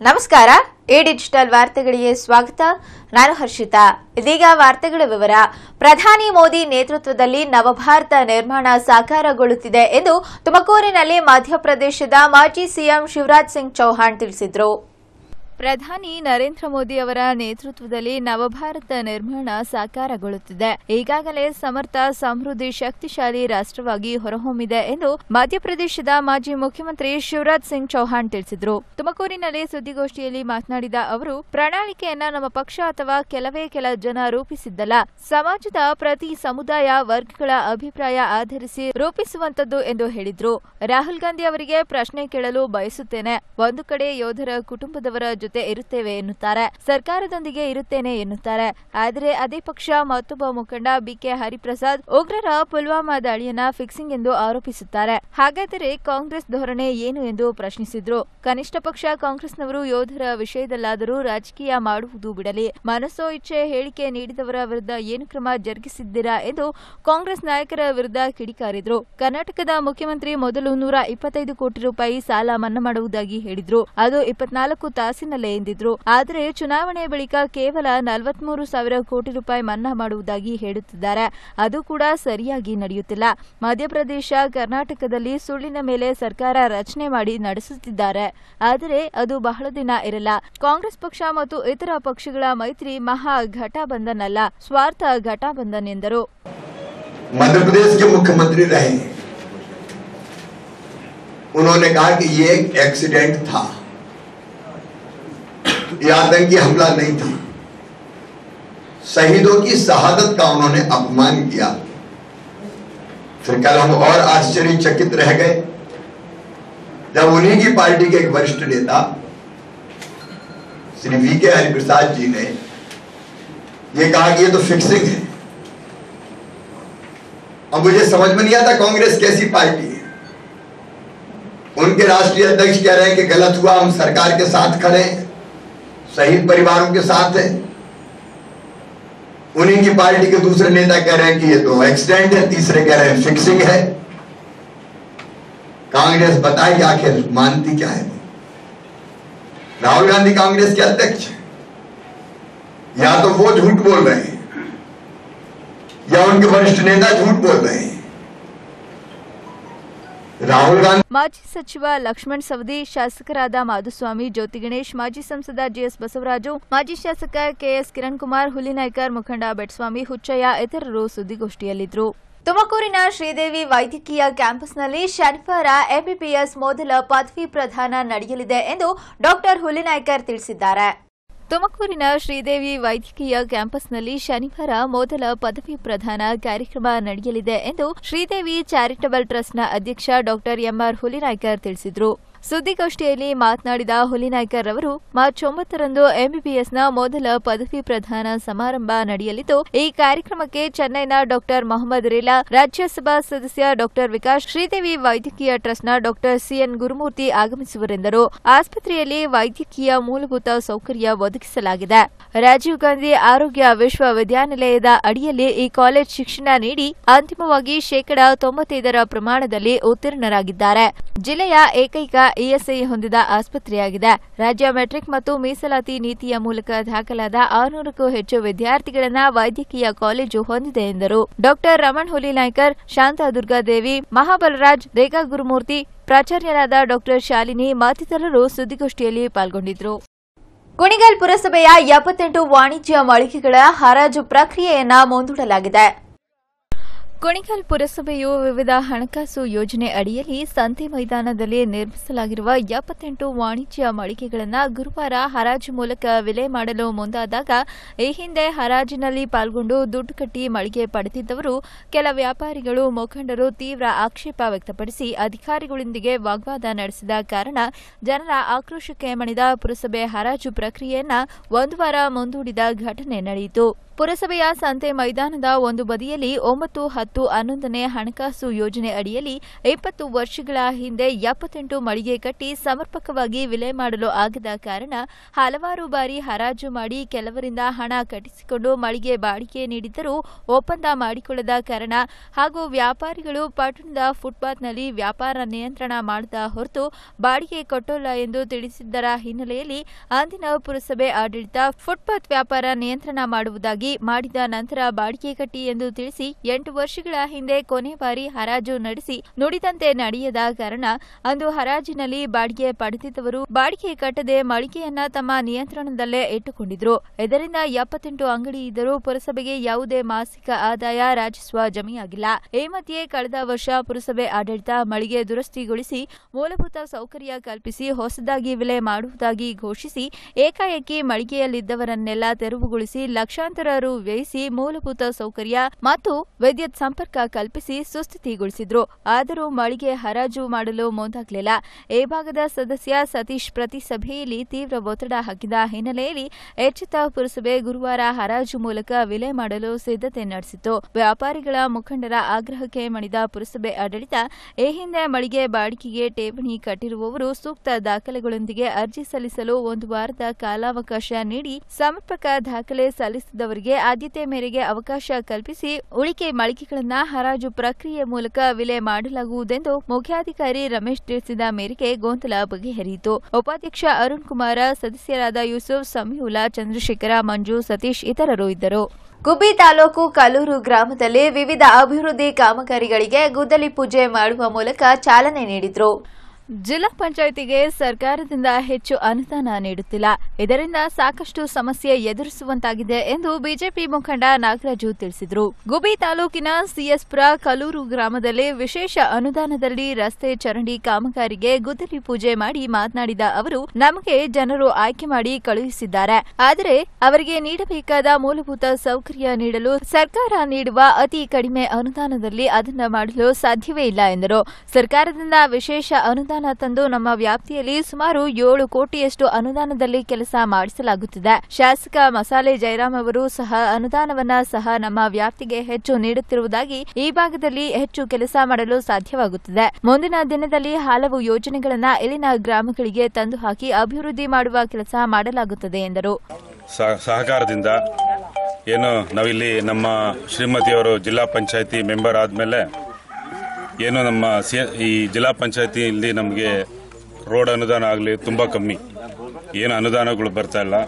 ನಮಸ್ಕಾರ A digital ವಾರ್ತೆಗಳಿಗೆ ಸ್ವಾಗತ ನಾನು ಹರ್ಷಿತಾ ಇದೀಗ ವಾರ್ತೆಗಳ ವಿವರ ಪ್ರಧಾನಿ ಮೋದಿ ನೇತೃತ್ವದಲ್ಲಿ ನವಭಾರತ ನಿರ್ಮಾಣ ಸಾಕಾರಗೊಳ್ಳುತ್ತಿದೆ ಎಂದು ತುಮಕೂರಿನಲ್ಲಿ ಮಧ್ಯಪ್ರದೇಶದ ಮಾಜಿ ಸಿಎಂ ಶಿವರಾಜ್ ಸಿಂಗ್ ಚೌಹಾಣ್ ತಿಳಿಸಿದರು ಪ್ರಧಾನಿ ನರೇಂದ್ರ ಮೋದಿ ಅವರ ನೇತೃತ್ವದಲ್ಲಿ ನವಭಾರತ ನಿರ್ಮಾಣ ಸಾಕಾರಗೊಳ್ಳುತ್ತಿದೆ ಈಗಾಗಲೇ ಸಮರ್ಥ ಸಮೃದ್ಧಿ ಶಕ್ತಿಶಾಲಿ ರಾಷ್ಟ್ರವಾಗಿ ಹೊರಹೊಮ್ಮಿದೆ ಎಂದು ಮಧ್ಯಪ್ರದೇಶದ ಮಾಜಿ ಮುಖ್ಯಮಂತ್ರಿ ಶಿವರಾಜ್ ಸಿಂಗ್ ಚೌಹಾಣ್ ತಿಳಿಸಿದರು ತುಮಕೂರಿನಲ್ಲಿ ಸುದ್ದಿಗೋಷ್ಠಿಯಲ್ಲಿ ಮಾತನಾಡಿದ ಅವರು ಪ್ರಣಾಳಿಕೆಯನ್ನ ನಮ್ಮ ಪಕ್ಷ ಅಥವಾ ಕೆಲವೇ ಕೆಲ ಜನ ರೂಪಿಸಿದ್ದಲ್ಲ ಸಮಾಜದ ಪ್ರತಿ ಸಮುದಾಯ ವರ್ಗಗಳ ಅಭಿಪ್ರಾಯ ಆಧರಿಸಿ ರೂಪಿಸುವಂತದ್ದು ಎಂದು ಹೇಳಿದ್ರು ರಾಹುಲ್ ಗಾಂಧಿ ಅವರಿಗೆ ಪ್ರಶ್ನೆ ಕೇಳಲು ಬಯಸುತ್ತೇನೆ ಒಂದು ಕಡೆ ಯೋಧರ ಕುಟುಂಬದವರ ಜೊತೆ ಇರುತ್ತೇವೆ ಎನ್ನುತ್ತಾರೆ ಸರ್ಕಾರದೊಂದಿಗೆ ಇರುತ್ತೇನೆ ಎನ್ನುತ್ತಾರೆ ಆದರೆ ಅದೇ ಪಕ್ಷ ಮತ್ತೊಬ್ಬ ಮುಖಂಡ ಬಿಕೆ ಹರಿಪ್ರಸಾದ್ ಉಗ್ರರ ಪುಲ್ವಾಮಾ ದಾಳಿಯನ್ನ ಫಿಕ್ಸಿಂಗ್ ಎಂದು ಆರೋಪಿಸುತ್ತಾರೆ ಹಾಗಾದರೆ ಕಾಂಗ್ರೆಸ್ ಧೋರಣೆ ಏನು ಎಂದು ಪ್ರಶ್ನಿಸಿದ್ರು ಕನಿಷ್ಠ ಪಕ್ಷ ಕಾಂಗ್ರೆಸ್ನವರು ಯೋಧರ ವಿಷಯದಲ್ಲಾದರೂ ರಾಜಕೀಯ ಮಾಡುವುದು ಬಿಡಲಿ ಮನಸ್ಸೋ ಇಚ್ಛೆ ಹೇಳಿಕೆ ನೀಡಿದವರ ವಿರುದ್ಧ ಏನು ಕ್ರಮ ಜರುಗಿಸಿದ್ದೀರಾ ಎಂದು ಕಾಂಗ್ರೆಸ್ ನಾಯಕರ ವಿರುದ್ಧ ಕಿಡಿಕಾರಿದ್ರು ಕರ್ನಾಟಕದ ಮುಖ್ಯಮಂತ್ರಿ ಮೊದಲು ನೂರ ಇಪ್ಪತ್ತೈದು ಕೋಟಿ ರೂಪಾಯಿ ಸಾಲ ಮನ್ನಾ ಮಾಡುವುದಾಗಿ ಹೇಳಿದ್ರು ಅದು ಇಪ್ಪತ್ನಾಲ್ಕು ತಾಸಿನಲ್ಲೇ ಎಂದಿದ್ರು ಆದರೆ ಚುನಾವಣೆ ಬಳಿಕ ಕೇವಲ ನಲವತ್ಮೂರು ಸಾವಿರ ಕೋಟಿ ರೂಪಾಯಿ ಮನ್ನಾ ಮಾಡುವುದಾಗಿ ಹೇಳುತ್ತಿದ್ದಾರೆ ಅದು ಕೂಡ ಸರಿಯಾಗಿ ನಡೆಯುತ್ತಿಲ್ಲ ಮಧ್ಯಪ್ರದೇಶ ಕರ್ನಾಟಕದಲ್ಲಿ ಸುಳ್ಳಿನ ಮೇಲೆ ಸರ್ಕಾರ ರಚನೆ ಮಾಡಿ ನಡೆಸುತ್ತಿದ್ದಾರೆ ಆದರೆ ಅದು ಬಹಳ ದಿನ ಇರಲ್ಲ ಕಾಂಗ್ರೆಸ್ ಪಕ್ಷ ಮತ್ತು ಇತರ ಪಕ್ಷಗಳ ಮೈತ್ರಿ ಮಹಾ ಘಟಬಂಧನ್ ಅಲ್ಲ ಸ್ವಾರ್ಥ ಘಟಬಂಧನ್ ಎಂದರು मध्य प्रदेश के मुख्यमंत्री रहे उन्होंने कहा कि ये एक एक्सीडेंट था ये आतंकी हमला नहीं था शहीदों की शहादत का उन्होंने अपमान किया फिर कल हम और आश्चर्यचकित रह गए जब उन्हीं की पार्टी के एक वरिष्ठ नेता श्री वी के हरिप्रसाद जी ने ये कहा कि ये तो फिक्सिंग है अब मुझे समझ में नहीं आता कांग्रेस कैसी पार्टी है उनके राष्ट्रीय अध्यक्ष कह रहे हैं कि गलत हुआ हम सरकार के साथ खड़े हैं शहीद परिवारों के साथ हैं उन्हीं की पार्टी के दूसरे नेता कह रहे हैं कि ये तो एक्सीडेंट है तीसरे कह रहे हैं फिक्सिंग है कांग्रेस बताए आखिर मानती क्या है राहुल गांधी कांग्रेस के अध्यक्ष हैं या तो वो झूठ बोल रहे हैं या उनके वरिष्ठ नेता झूठ बोल रहे हैं राहुल गांधी ಮಾಜಿ ಸಚಿವ ಲಕ್ಷ್ಮಣ್ ಸವದಿ ಶಾಸಕರಾದ ಮಾಧುಸ್ವಾಮಿ ಜ್ಯೋತಿ ಗಣೇಶ್ ಮಾಜಿ ಸಂಸದ ಜಿಎಸ್ ಬಸವರಾಜು ಮಾಜಿ ಶಾಸಕ ಕೆಎಸ್ ಕಿರಣ್ ಕುಮಾರ್ ಹುಲಿನಾಯ್ಕರ್ ಮುಖಂಡ ಬೆಟ್ಸ್ವಾಮಿ ಹುಚ್ಚಯ್ಯ ಇತರರು ಸುದ್ದಿಗೋಷ್ಠಿಯಲ್ಲಿದ್ದರು ತುಮಕೂರಿನ ಶ್ರೀದೇವಿ ವೈದ್ಯಕೀಯ ಕ್ಯಾಂಪಸ್ನಲ್ಲಿ ಶನಿವಾರ ಎಂಬಿಬಿಎಸ್ ಮೊದಲ ಪದವಿ ಪ್ರದಾನ ನಡೆಯಲಿದೆ ಎಂದು ಡಾಕ್ಟರ್ ಹುಲಿನಾಯ್ಕರ್ ತಿಳಿಸಿದ್ದಾರೆ ತುಮಕೂರಿನ ಶ್ರೀದೇವಿ ವೈದ್ಯಕೀಯ ಕ್ಯಾಂಪಸ್ನಲ್ಲಿ ಶನಿವಾರ ಮೊದಲ ಪದವಿ ಪ್ರದಾನ ಕಾರ್ಯಕ್ರಮ ನಡೆಯಲಿದೆ ಎಂದು ಶ್ರೀದೇವಿ ಚಾರಿಟಬಲ್ ಟ್ರಸ್ಟ್ನ ಅಧ್ಯಕ್ಷ ಡಾಕ್ಟರ್ ಎಂಆರ್ ಹುಲಿನಾಯ್ಕರ್ ತಿಳಿಸಿದರು ಸುದ್ದಿಗೋಷ್ಠಿಯಲ್ಲಿ ಮಾತನಾಡಿದ ಹುಲಿನಾಯ್ಕರ್ ಅವರು ಮಾರ್ಚ್ ಒಂಬತ್ತರಂದು ಎಂಬಿಬಿಎಸ್ನ ಮೊದಲ ಪದವಿ ಪ್ರದಾನ ಸಮಾರಂಭ ನಡೆಯಲಿದ್ದು ಈ ಕಾರ್ಯಕ್ರಮಕ್ಕೆ ಚೆನ್ನೈನ ಡಾಕ್ಟರ್ ಮೊಹಮ್ಮದ್ ರೇಲಾ ರಾಜ್ಯಸಭಾ ಸದಸ್ಯ ಡಾಕ್ಟರ್ ವಿಕಾಸ್ ಶ್ರೀದೇವಿ ವೈದ್ಯಕೀಯ ಟ್ರಸ್ಟ್ನ ಡಾಕ್ಟರ್ ಸಿಎನ್ ಗುರುಮೂರ್ತಿ ಆಗಮಿಸುವರೆಂದರು ಆಸ್ಪತ್ರೆಯಲ್ಲಿ ವೈದ್ಯಕೀಯ ಮೂಲಭೂತ ಸೌಕರ್ಯ ಒದಗಿಸಲಾಗಿದೆ ರಾಜೀವ್ ಗಾಂಧಿ ಆರೋಗ್ಯ ವಿಶ್ವವಿದ್ಯಾನಿಲಯದ ಅಡಿಯಲ್ಲಿ ಈ ಕಾಲೇಜ್ ಶಿಕ್ಷಣ ನೀಡಿ ಅಂತಿಮವಾಗಿ ಶೇಕಡಾ ತೊಂಬತ್ತೈದರ ಪ್ರಮಾಣದಲ್ಲಿ ಉತ್ತೀರ್ಣರಾಗಿದ್ದಾರೆ ಜಿಲ್ಲೆಯ ಏಕೈಕ ಇಎಸ್ಐ ಹೊಂದಿದ ಆಸ್ಪತ್ರೆಯಾಗಿದೆ ರಾಜ್ಯ ಮೆಟ್ರಿಕ್ ಮತ್ತು ಮೀಸಲಾತಿ ನೀತಿಯ ಮೂಲಕ ದಾಖಲಾದ ಆರುನೂರಕ್ಕೂ ಹೆಚ್ಚು ವಿದ್ಯಾರ್ಥಿಗಳನ್ನ ವೈದ್ಯಕೀಯ ಕಾಲೇಜು ಹೊಂದಿದೆ ಎಂದರು ಡಾಕ್ಟರ್ ರಮಣ್ ಹುಲಿನಾಯ್ಕರ್ ಶಾಂತಾ ದುರ್ಗಾದೇವಿ ಮಹಾಬಲರಾಜ್ ರೇಖಾ ಗುರುಮೂರ್ತಿ ಪ್ರಾಚಾರ್ಯರಾದ ಡಾಕ್ಟರ್ ಶಾಲಿನಿ ಮತ್ತಿತರರು ಸುದ್ದಿಗೋಷ್ಠಿಯಲ್ಲಿ ಪಾಲ್ಗೊಂಡಿದ್ದರು ಕುಣಿಗಲ್ ಪುರಸಭೆಯ ಎಪ್ಪತ್ತೆಂಟು ವಾಣಿಜ್ಯ ಮಳಿಗೆಗಳ ಹರಾಜು ಪ್ರಕ್ರಿಯೆಯನ್ನ ಮುಂದೂಡಲಾಗಿದೆ ಕುಣಿಗಲ್ ಪುರಸಭೆಯು ವಿವಿಧ ಹಣಕಾಸು ಯೋಜನೆ ಅಡಿಯಲ್ಲಿ ಸಂತೆ ಮೈದಾನದಲ್ಲಿ ನಿರ್ಮಿಸಲಾಗಿರುವ ಎಪ್ಪತ್ತೆಂಟು ವಾಣಿಜ್ಯ ಮಳಿಗೆಗಳನ್ನು ಗುರುವಾರ ಹರಾಜು ಮೂಲಕ ವಿಲೆ ಮಾಡಲು ಮುಂದಾದಾಗ ಈ ಹಿಂದೆ ಹರಾಜಿನಲ್ಲಿ ಪಾಲ್ಗೊಂಡು ದುಡ್ಡು ಕಟ್ಟಿ ಮಳಿಗೆ ಪಡೆದಿದ್ದವರು ಕೆಲ ವ್ಯಾಪಾರಿಗಳು ಮುಖಂಡರು ತೀವ್ರ ಆಕ್ಷೇಪ ವ್ಯಕ್ತಪಡಿಸಿ ಅಧಿಕಾರಿಗಳೊಂದಿಗೆ ವಾಗ್ವಾದ ನಡೆಸಿದ ಕಾರಣ ಜನರ ಆಕ್ರೋಶಕ್ಕೆ ಮಣಿದ ಪುರಸಭೆ ಹರಾಜು ಪ್ರಕ್ರಿಯೆಯನ್ನ ಒಂದು ವಾರ ಮುಂದೂಡಿದ ಘಟನೆ ನಡೆಯಿತು ಪುರಸಭೆಯ ಸಂತೆ ಮೈದಾನದ ಒಂದು ಬದಿಯಲ್ಲಿ ಒಂಬತ್ತು ಹತ್ತು ಮತ್ತು ಹನ್ನೊಂದನೇ ಹಣಕಾಸು ಯೋಜನೆ ಅಡಿಯಲ್ಲಿ ಇಪ್ಪತ್ತು ವರ್ಷಗಳ ಹಿಂದೆ ಎಪ್ಪತ್ತೆಂಟು ಮಳಿಗೆ ಕಟ್ಟಿ ಸಮರ್ಪಕವಾಗಿ ವಿಲೆ ಮಾಡಲು ಆಗದ ಕಾರಣ ಹಲವಾರು ಬಾರಿ ಹರಾಜು ಮಾಡಿ ಕೆಲವರಿಂದ ಹಣ ಕಟ್ಟಿಸಿಕೊಂಡು ಮಳಿಗೆ ಬಾಡಿಗೆ ನೀಡಿದ್ದರೂ ಒಪ್ಪಂದ ಮಾಡಿಕೊಳ್ಳದ ಕಾರಣ ಹಾಗೂ ವ್ಯಾಪಾರಿಗಳು ಪಟ್ಟಣದ ಫುಟ್ಪಾತ್ನಲ್ಲಿ ವ್ಯಾಪಾರ ನಿಯಂತ್ರಣ ಮಾಡದ ಹೊರತು ಬಾಡಿಗೆ ಕೊಟ್ಟೋಲ್ಲ ಎಂದು ತಿಳಿಸಿದ್ದರ ಹಿನ್ನೆಲೆಯಲ್ಲಿ ಅಂದಿನ ಪುರಸಭೆ ಆಡಳಿತ ಫುಟ್ಪಾತ್ ವ್ಯಾಪಾರ ನಿಯಂತ್ರಣ ಮಾಡುವುದಾಗಿ ಮಾಡಿದ ನಂತರ ಬಾಡಿಗೆ ಕಟ್ಟಿ ಎಂದು ತಿಳಿಸಿ ಎಂಟು ವರ್ಷಗಳ ಹಿಂದೆ ಕೊನೆ ಬಾರಿ ಹರಾಜು ನಡೆಸಿ ನುಡಿದಂತೆ ನಡೆಯದ ಕಾರಣ ಅಂದು ಹರಾಜಿನಲ್ಲಿ ಬಾಡಿಗೆ ಪಡೆದಿದ್ದವರು ಬಾಡಿಗೆ ಕಟ್ಟದೆ ಮಳಿಗೆಯನ್ನ ತಮ್ಮ ನಿಯಂತ್ರಣದಲ್ಲೇ ಇಟ್ಟುಕೊಂಡಿದ್ರು ಇದರಿಂದ ಎಪ್ಪತ್ತೆಂಟು ಅಂಗಡಿ ಇದ್ದರೂ ಪುರಸಭೆಗೆ ಯಾವುದೇ ಮಾಸಿಕ ಆದಾಯ ರಾಜಸ್ವ ಜಮೆಯಾಗಿಲ್ಲ ಈ ಮಧ್ಯೆ ಕಳೆದ ವರ್ಷ ಪುರಸಭೆ ಆಡಳಿತ ಮಳಿಗೆ ದುರಸ್ತಿಗೊಳಿಸಿ ಮೂಲಭೂತ ಸೌಕರ್ಯ ಕಲ್ಪಿಸಿ ಹೊಸದಾಗಿ ವಿಲೆ ಮಾಡುವುದಾಗಿ ಘೋಷಿಸಿ ಏಕಾಏಕಿ ಮಳಿಗೆಯಲ್ಲಿದ್ದವರನ್ನೆಲ್ಲ ತೆರವುಗೊಳಿಸಿ ಲಕ್ಷಾಂತರ ರು ವ್ಯಯಿಸಿ ಮೂಲಭೂತ ಸೌಕರ್ಯ ಮತ್ತು ವಿದ್ಯುತ್ ಸಂಪರ್ಕ ಕಲ್ಪಿಸಿ ಸುಸ್ಥಿತಿಗೊಳಿಸಿದ್ರು ಆದರೂ ಮಳಿಗೆ ಹರಾಜು ಮಾಡಲು ಮುಂದಾಗಲಿಲ್ಲ ಈ ಭಾಗದ ಸದಸ್ಯ ಸತೀಶ್ ಪ್ರತಿ ಸಭೆಯಲ್ಲಿ ತೀವ್ರ ಒತ್ತಡ ಹಾಕಿದ ಹಿನ್ನೆಲೆಯಲ್ಲಿ ಎಚ್ಚೆತ್ತ ಪುರಸಭೆ ಗುರುವಾರ ಹರಾಜು ಮೂಲಕ ವಿಲೆ ಮಾಡಲು ಸಿದ್ಧತೆ ನಡೆಸಿತು ವ್ಯಾಪಾರಿಗಳ ಮುಖಂಡರ ಆಗ್ರಹಕ್ಕೆ ಮಣಿದ ಪುರಸಭೆ ಆಡಳಿತ ಈ ಹಿಂದೆ ಮಳಿಗೆ ಬಾಡಿಗೆಗೆ ಠೇವಣಿ ಕಟ್ಟಿರುವವರು ಸೂಕ್ತ ದಾಖಲೆಗಳೊಂದಿಗೆ ಅರ್ಜಿ ಸಲ್ಲಿಸಲು ಒಂದು ವಾರದ ಕಾಲಾವಕಾಶ ನೀಡಿ ಸಮರ್ಪಕ ದಾಖಲೆ ಸಲ್ಲಿಸಿದವರಿಗೆ ಆದ್ಯತೆ ಮೇರೆಗೆ ಅವಕಾಶ ಕಲ್ಪಿಸಿ ಉಳಿಕೆ ಮಳಿಗೆಗಳನ್ನ ಹರಾಜು ಪ್ರಕ್ರಿಯೆ ಮೂಲಕ ವಿಲೆ ಮಾಡಲಾಗುವುದೆಂದು ಮುಖ್ಯಾಧಿಕಾರಿ ರಮೇಶ್ ತಿಳಿಸಿದ ಮೇರೆಗೆ ಗೊಂದಲ ಬಗೆಹರಿಯಿತು ಉಪಾಧ್ಯಕ್ಷ ಅರುಣ್ ಕುಮಾರ ಸದಸ್ಯರಾದ ಯೂಸುಫ್ ಸಮೀವುಲ್ಲಾ ಚಂದ್ರಶೇಖರ ಮಂಜು ಸತೀಶ್ ಇತರರು ಇದ್ದರು ಗುಬ್ಬಿ ತಾಲೂಕು ಕಲ್ಲೂರು ಗ್ರಾಮದಲ್ಲಿ ವಿವಿಧ ಅಭಿವೃದ್ಧಿ ಕಾಮಗಾರಿಗಳಿಗೆ ಗುದ್ದಲಿ ಪೂಜೆ ಮಾಡುವ ಮೂಲಕ ಚಾಲನೆ ನೀಡಿದ್ರು ಜಿಲ್ಲಾ ಪಂಚಾಯಿತಿಗೆ ಸರ್ಕಾರದಿಂದ ಹೆಚ್ಚು ಅನುದಾನ ನೀಡುತ್ತಿಲ್ಲ ಇದರಿಂದ ಸಾಕಷ್ಟು ಸಮಸ್ಯೆ ಎದುರಿಸುವಂತಾಗಿದೆ ಎಂದು ಬಿಜೆಪಿ ಮುಖಂಡ ನಾಗರಾಜು ತಿಳಿಸಿದರು ಗುಬಿ ತಾಲೂಕಿನ ಸಿಎಸ್ಪುರ ಕಲೂರು ಗ್ರಾಮದಲ್ಲಿ ವಿಶೇಷ ಅನುದಾನದಲ್ಲಿ ರಸ್ತೆ ಚರಂಡಿ ಕಾಮಗಾರಿಗೆ ಗುದ್ದಲಿ ಪೂಜೆ ಮಾಡಿ ಮಾತನಾಡಿದ ಅವರು ನಮಗೆ ಜನರು ಆಯ್ಕೆ ಮಾಡಿ ಕಳುಹಿಸಿದ್ದಾರೆ ಆದರೆ ಅವರಿಗೆ ನೀಡಬೇಕಾದ ಮೂಲಭೂತ ಸೌಕರ್ಯ ನೀಡಲು ಸರ್ಕಾರ ನೀಡುವ ಅತಿ ಕಡಿಮೆ ಅನುದಾನದಲ್ಲಿ ಅದನ್ನ ಮಾಡಲು ಸಾಧ್ಯವೇ ಇಲ್ಲ ಎಂದರು ಸರ್ಕಾರದಿಂದ ವಿಶೇಷ ಅನುದಾನ ತಂದು ನಮ್ಮ ವ್ಯಾಪ್ತಿಯಲ್ಲಿ ಸುಮಾರು ಏಳು ಕೋಟಿಯಷ್ಟು ಅನುದಾನದಲ್ಲಿ ಕೆಲಸ ಮಾಡಿಸಲಾಗುತ್ತಿದೆ ಶಾಸಕ ಮಸಾಲೆ ಜಯರಾಮ್ ಅವರು ಸಹ ಅನುದಾನವನ್ನ ಸಹ ನಮ್ಮ ವ್ಯಾಪ್ತಿಗೆ ಹೆಚ್ಚು ನೀಡುತ್ತಿರುವುದಾಗಿ ಈ ಭಾಗದಲ್ಲಿ ಹೆಚ್ಚು ಕೆಲಸ ಮಾಡಲು ಸಾಧ್ಯವಾಗುತ್ತಿದೆ ಮುಂದಿನ ದಿನದಲ್ಲಿ ಹಲವು ಯೋಜನೆಗಳನ್ನ ಇಲ್ಲಿನ ಗ್ರಾಮಗಳಿಗೆ ತಂದು ಹಾಕಿ ಅಭಿವೃದ್ಧಿ ಮಾಡುವ ಕೆಲಸ ಮಾಡಲಾಗುತ್ತದೆ ಎಂದರು ಸಹ- ಸಹಕಾರದಿಂದ ಏನು ನಾವಿಲ್ಲಿ ನಮ್ಮ ಶ್ರೀಮತಿಯವರು ಜಿಲ್ಲಾ ಪಂಚಾಯತಿ ಮೆಂಬರ್ ಆದಮೇಲೆ ಏನು ನಮ್ಮ ಸಿ ಈ ಜಿಲ್ಲಾ ಪಂಚಾಯತಿಯಲ್ಲಿ ನಮಗೆ ರೋಡ್ ಅನುದಾನ ಆಗಲಿ ತುಂಬ ಕಮ್ಮಿ ಏನು ಅನುದಾನಗಳು ಬರ್ತಾ ಇಲ್ಲ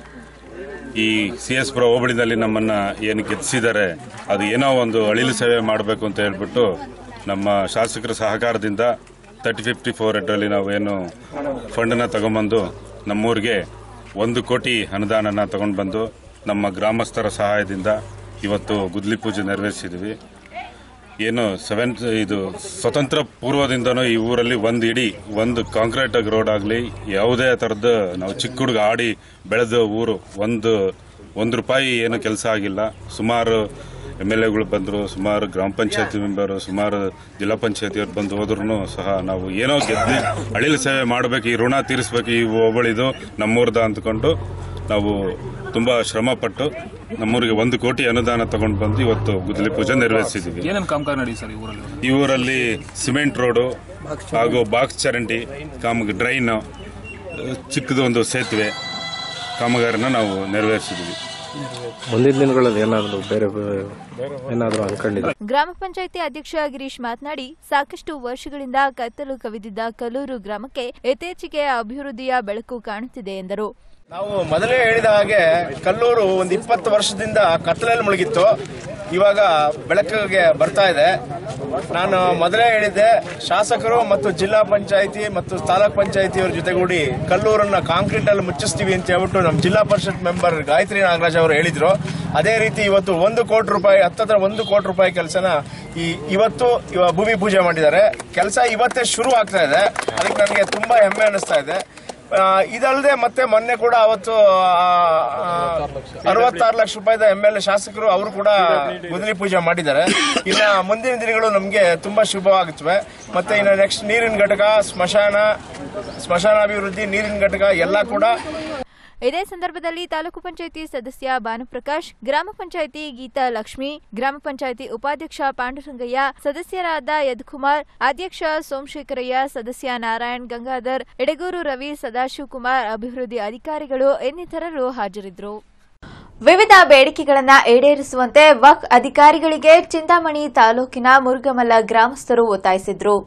ಈ ಸಿ ಎಸ್ ಪುರ ಹೋಬಳಿನಲ್ಲಿ ನಮ್ಮನ್ನು ಏನು ಗೆಲ್ಲಿಸಿದ್ದಾರೆ ಅದು ಏನೋ ಒಂದು ಅಳಿಲು ಸೇವೆ ಮಾಡಬೇಕು ಅಂತ ಹೇಳ್ಬಿಟ್ಟು ನಮ್ಮ ಶಾಸಕರ ಸಹಕಾರದಿಂದ ತರ್ಟಿ ಫಿಫ್ಟಿ ಫೋರ್ ಹಂಡ್ರಲ್ಲಿ ನಾವು ಏನು ಫಂಡನ್ನ ತಗೊಂಬಂದು ನಮ್ಮೂರಿಗೆ ಒಂದು ಕೋಟಿ ಅನುದಾನನ ತಗೊಂಡು ಬಂದು ನಮ್ಮ ಗ್ರಾಮಸ್ಥರ ಸಹಾಯದಿಂದ ಇವತ್ತು ಗುದ್ಲಿ ಪೂಜೆ ನೆರವೇರಿಸಿದ್ವಿ ಏನು ಸೆವೆನ್ ಇದು ಸ್ವತಂತ್ರ ಪೂರ್ವದಿಂದನೂ ಈ ಊರಲ್ಲಿ ಒಂದು ಇಡೀ ಒಂದು ಕಾಂಕ್ರೀಟ್ ರೋಡ್ ಆಗಲಿ ಯಾವುದೇ ಥರದ್ದು ನಾವು ಚಿಕ್ಕ ಹುಡುಗ ಆಡಿ ಬೆಳೆದ ಊರು ಒಂದು ಒಂದು ರೂಪಾಯಿ ಏನು ಕೆಲಸ ಆಗಿಲ್ಲ ಸುಮಾರು ಎಮ್ ಎಲ್ ಎಗಳು ಬಂದರು ಸುಮಾರು ಗ್ರಾಮ ಪಂಚಾಯತಿ ಮೆಂಬರು ಸುಮಾರು ಜಿಲ್ಲಾ ಪಂಚಾಯತಿಯವ್ರು ಬಂದು ಹೋದ್ರೂ ಸಹ ನಾವು ಏನೋ ಗೆದ್ದು ಅಳಿಲು ಸೇವೆ ಮಾಡಬೇಕು ಈ ಋಣ ತೀರಿಸ್ಬೇಕು ಈ ಹೋಬಳಿದು ನಮ್ಮೂರ್ದ ಅಂದ್ಕೊಂಡು ನಾವು ತುಂಬ ಶ್ರಮಪಟ್ಟು ನಮ್ಮೂರಿಗೆ ಒಂದು ಕೋಟಿ ಅನುದಾನ ತಗೊಂಡು ಬಂದು ಇವತ್ತು ಗುದ್ದಲಿ ಪೂಜೆ ನೆರವೇರಿಸಿದ್ದೀವಿ ಏನೇನು ಕಾಮಗಾರಿ ನಡೆಯುತ್ತೆ ಸರ್ ಈ ಊರಲ್ಲಿ ಈ ಊರಲ್ಲಿ ಸಿಮೆಂಟ್ ರೋಡು ಹಾಗೂ ಬಾಕ್ಸ್ ಚರಂಡಿ ಕಾಮ ಡ್ರೈನ್ ಚಿಕ್ಕದು ಒಂದು ಸೇತುವೆ ಕಾಮಗಾರಿನ ನಾವು ನೆರವೇರಿಸಿದ್ದೀವಿ ಮುಂದಿನ ದಿನಗಳಲ್ಲಿ ಏನಾದರೂ ಬೇರೆ ಏನಾದರೂ ಅನ್ಕೊಂಡಿದ್ರೆ ಗ್ರಾಮ ಪಂಚಾಯಿತಿ ಅಧ್ಯಕ್ಷ ಗಿರೀಶ್ ಮಾತನಾಡಿ ಸಾಕಷ್ಟು ವರ್ಷಗಳಿಂದ ಕತ್ತಲು ಕವಿದಿದ್ದ ಕಲ್ಲೂರು ಗ್ರಾಮಕ್ಕೆ ಇತ್ತೀಚೆಗೆ ಅಭಿವೃದ್ಧಿಯ ಬೆಳಕು ಕಾಣುತ್ತಿದೆ ಎಂದರು ನಾವು ಮೊದಲೇ ಹೇಳಿದ ಹಾಗೆ ಕಲ್ಲೂರು ಒಂದು ಇಪ್ಪತ್ತು ವರ್ಷದಿಂದ ಕತ್ತಲಲ್ಲಿ ಮುಳುಗಿತ್ತು ಇವಾಗ ಬೆಳಕಿಗೆ ಬರ್ತಾ ಇದೆ ನಾನು ಮೊದಲೇ ಹೇಳಿದ್ದೆ ಶಾಸಕರು ಮತ್ತು ಜಿಲ್ಲಾ ಪಂಚಾಯಿತಿ ಮತ್ತು ತಾಲೂಕ್ ಪಂಚಾಯಿತಿಯವರ ಜೊತೆಗೂಡಿ ಕಲ್ಲೂರನ್ನ ಕಾಂಕ್ರೀಟ್ ಅಲ್ಲಿ ಮುಚ್ಚಿಸ್ತೀವಿ ಅಂತ ಹೇಳ್ಬಿಟ್ಟು ನಮ್ಮ ಜಿಲ್ಲಾ ಪರಿಷತ್ ಮೆಂಬರ್ ಗಾಯತ್ರಿ ನಾಗರಾಜ್ ಅವರು ಹೇಳಿದ್ರು ಅದೇ ರೀತಿ ಇವತ್ತು ಒಂದು ಕೋಟಿ ರೂಪಾಯಿ ಹತ್ತತ್ರ ಒಂದು ಕೋಟಿ ರೂಪಾಯಿ ಕೆಲಸನ ಈ ಇವತ್ತು ಇವ ಭೂಮಿ ಪೂಜೆ ಮಾಡಿದ್ದಾರೆ ಕೆಲಸ ಇವತ್ತೇ ಶುರು ಆಗ್ತಾ ಇದೆ ಅದಕ್ಕೆ ನನಗೆ ತುಂಬಾ ಹೆಮ್ಮೆ ಅನಿಸ್ತಾ ಇದೆ ಆ, ಇದಲ್ಲದೆ ಮತ್ತೆ ಮೊನ್ನೆ ಕೂಡ ಅವತ್ತು ಅರವತ್ತಾರು ಲಕ್ಷ ರೂಪಾಯಿದ ಎಂ ಎಲ್ ಎ ಶಾಸಕರು ಅವರು ಕೂಡ ಗುದ್ದಲಿ ಪೂಜೆ ಮಾಡಿದ್ದಾರೆ ಇನ್ನ ಮುಂದಿನ ದಿನಗಳು ನಮಗೆ ತುಂಬಾ ಶುಭವಾಗುತ್ತವೆ ಮತ್ತೆ ಇನ್ನು ನೆಕ್ಸ್ಟ್ ನೀರಿನ ಘಟಕ ಸ್ಮಶಾನ ಸ್ಮಶಾನ ಅಭಿವೃದ್ಧಿ ನೀರಿನ ಘಟಕ ಎಲ್ಲ ಕೂಡ ಇದೇ ಸಂದರ್ಭದಲ್ಲಿ ತಾಲೂಕು ಪಂಚಾಯಿತಿ ಸದಸ್ಯ ಭಾನುಪ್ರಕಾಶ್ ಗ್ರಾಮ ಪಂಚಾಯಿತಿ ಗೀತಾ ಲಕ್ಷ್ಮಿ ಗ್ರಾಮ ಪಂಚಾಯಿತಿ ಉಪಾಧ್ಯಕ್ಷ ಪಾಂಡುರಂಗಯ್ಯ ಸದಸ್ಯರಾದ ಯದ್ಕುಮಾರ್ ಅಧ್ಯಕ್ಷ ಸೋಮಶೇಖರಯ್ಯ ಸದಸ್ಯ ನಾರಾಯಣ್ ಗಂಗಾಧರ್ ಎಡಗೂರು ರವಿ ಸದಾಶಿವಕುಮಾರ್ ಅಭಿವೃದ್ಧಿ ಅಧಿಕಾರಿಗಳು ಇನ್ನಿತರರು ಹಾಜರಿದ್ದರು ವಿವಿಧ ಬೇಡಿಕೆಗಳನ್ನ ಈಡೇರಿಸುವಂತೆ ವಕ್ ಅಧಿಕಾರಿಗಳಿಗೆ ಚಿಂತಾಮಣಿ ತಾಲೂಕಿನ ಮುರುಗಮಲ್ಲ ಗ್ರಾಮಸ್ಥರು ಒತ್ತಾಯಿಸಿದ್ರು